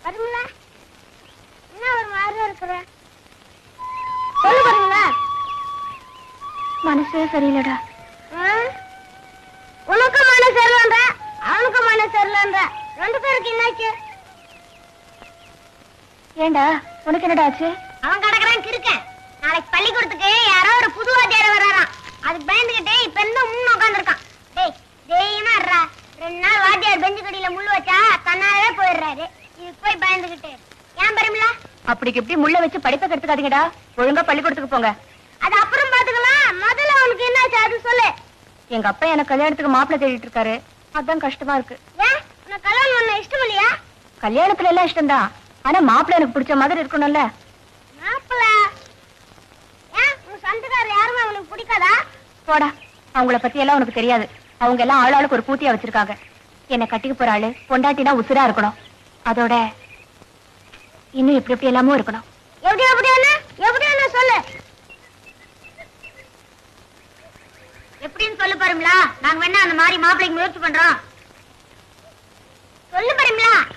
வருங்களா என்ன ஒரு மாதிரி இருக்கிற சொல்லு பாருங்களா மனசே சரியில்லடா உனக்கும் மன சரியில்லைன்ற அவனுக்கும் மன சரியில்லைன்ற ரெண்டு பேருக்கு என்னாச்சு ஏண்டா உனக்கு என்னடா ஆச்சு அவன் கிடக்குறான் கிருக்கேன் நாளைக்கு பள்ளிக்கூடத்துக்கு யாரோ ஒரு புது வாத்தியார் வராராம் அதுக்கு பயந்துகிட்டு இப்ப என்ன முன்ன உட்காந்துருக்கான் டேய் தைரியமா இருடா ரெண்டு நாள் வாத்தியார் பெஞ்சு கடியில முள் வச்சா தன்னாலே போயிடுறாரு இதுக்கு போய் பயந்துகிட்டு ஏன் பெருமில்ல அப்படிக்கு இப்படி முள்ள வச்சு படிப்பை கெடுத்துக்காதீங்கடா ஒழுங்கா பள்ளிக்கூடத்துக்கு போங்க அது அப்புறம் பாத்துக்கலாம் முதல்ல அவனுக்கு என்னாச்சு அது சொல்லு எங்க அப்பா எனக்கு கல்யாணத்துக்கு மாப்பிள்ளை தேடிட்டு இருக்காரு அதான் கஷ்டமா இருக்கு ஏன் உனக்கு கல்யாணம் பண்ண இஷ்டம் இல்லையா கல்யாணத்துல எல்லாம் இஷ்டம்தான் ஆனா மாப்பிள்ளை எனக்கு பிடிச்ச மாதிரி இருக்கணும்ல மாப்பிள்ள ஏன் உன் சொந்தக்காரர் யாருமே அவனுக்கு பிடிக்காதா போடா அவங்கள பத்தி எல்லாம் உனக்கு தெரியாது அவங்க எல்லாம் ஆளாளுக்கு ஒரு பூத்தியா வச்சிருக்காங்க என்ன கட்டிக்க போற ஆளு பொண்டாட்டினா உசுரா இருக்கணும் அதோட இன்னும் எப்படி எப்படி எல்லாமும் இருக்கணும் எப்படி எப்படி என்ன எப்படி என்ன சொல்லு எப்படின்னு சொல்லு பாருங்களா நாங்க வேணா அந்த மாதிரி மாப்பிள்ளைக்கு முயற்சி பண்றோம் சொல்லு பாருங்களா